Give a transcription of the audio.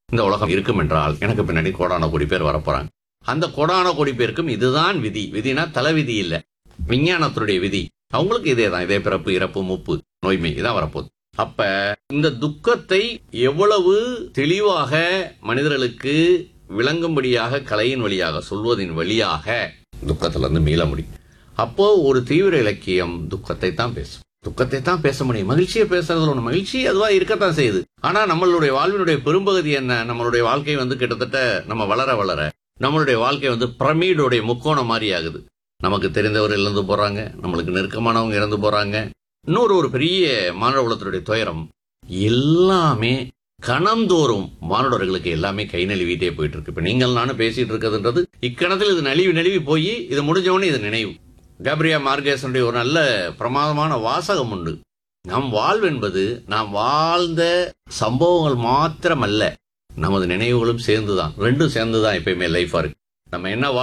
இந்த உலகம் இருக்கும் என்றால் எனக்கு பின்னாடி கோடான கோடி பேர் வரப்போறாங்க அந்த கோடான கோடி பேருக்கும் இதுதான் விதி விதினா தலைவிதி இல்ல விஞ்ஞானத்துடைய விதி அவங்களுக்கு இதே தான் இதே பிறப்பு இறப்பு முப்பு நோய்மை இதான் வரப்போகுது அப்ப இந்த துக்கத்தை எவ்வளவு தெளிவாக மனிதர்களுக்கு விளங்கும்படியாக கலையின் வழியாக சொல்வதின் வழியாக துக்கத்துல இருந்து மீள முடியும் அப்போ ஒரு தீவிர இலக்கியம் துக்கத்தை தான் பேசும் துக்கத்தை தான் பேச முடியும் மகிழ்ச்சியை பேசுறதுல ஒண்ணு மகிழ்ச்சி அதுவா இருக்கத்தான் செய்யுது ஆனா நம்மளுடைய வாழ்வினுடைய பெரும்பகுதி என்ன நம்மளுடைய வாழ்க்கை வந்து கிட்டத்தட்ட நம்ம வளர வளர நம்மளுடைய வாழ்க்கை வந்து பிரமீடுடைய முக்கோணம் மாதிரி ஆகுது நமக்கு தெரிந்தவர் இழந்து போறாங்க நம்மளுக்கு நெருக்கமானவங்க இறந்து போறாங்க இன்னொரு ஒரு பெரிய மாணவ குலத்தினுடைய துயரம் எல்லாமே கணந்தோறும் மாணவர்களுக்கு எல்லாமே கை நழுவிட்டே போயிட்டு இருக்கு இப்ப நீங்கள் நானும் பேசிட்டு இருக்கிறதுன்றது இக்கணத்தில் இது நழுவி நழுவி போய் இது முடிஞ்சவொடனே இது நினைவு கேப்ரியா மார்கேசனுடைய ஒரு நல்ல பிரமாதமான வாசகம் உண்டு நம் வாழ்வு என்பது நாம் வாழ்ந்த சம்பவங்கள் மாத்திரமல்ல நமது நினைவுகளும் சேர்ந்துதான் ரெண்டும் சேர்ந்துதான் எப்பயுமே லைஃபா இருக்கு நம்ம என்ன